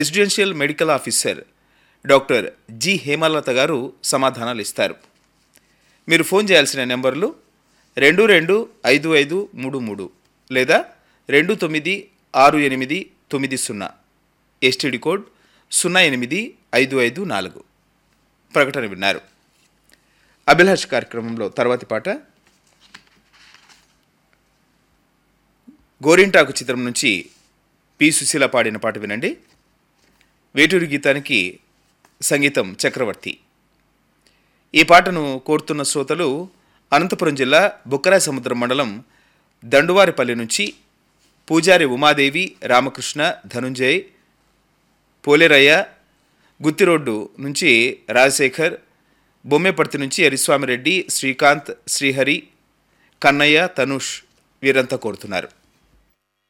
residential medical officer doctor G Hemalatha garu సమాధానాలు ఇస్తారు మీరు ఫోన్ చేయాల్సిన నెంబర్లు రెండు రెండు ఐదు ఐదు మూడు మూడు లేదా రెండు తొమ్మిది ఆరు ఎనిమిది తొమ్మిది సున్నా ఎస్టీడీ కోడ్ సున్నా ఎనిమిది ఐదు ఐదు నాలుగు ప్రకటన విన్నారు అభిలాష్ కార్యక్రమంలో తర్వాతి పాట గోరింటాకు చిత్రం నుంచి పి సుశీల పాడిన పాట వినండి వేటూరి గీతానికి సంగీతం చక్రవర్తి ఈ పాటను కోరుతున్న శ్రోతలు అనంతపురం జిల్లా బుక్కరాయ సముద్రం మండలం దండువారిపల్లి నుంచి పూజారి ఉమాదేవి రామకృష్ణ ధనుంజయ్ పోలేరయ్య గుత్తిరోడ్డు నుంచి రాజశేఖర్ బొమ్మెపర్తి నుంచి హరిస్వామిరెడ్డి శ్రీకాంత్ శ్రీహరి కన్నయ్య తనుష్ వీరంతా కోరుతున్నారు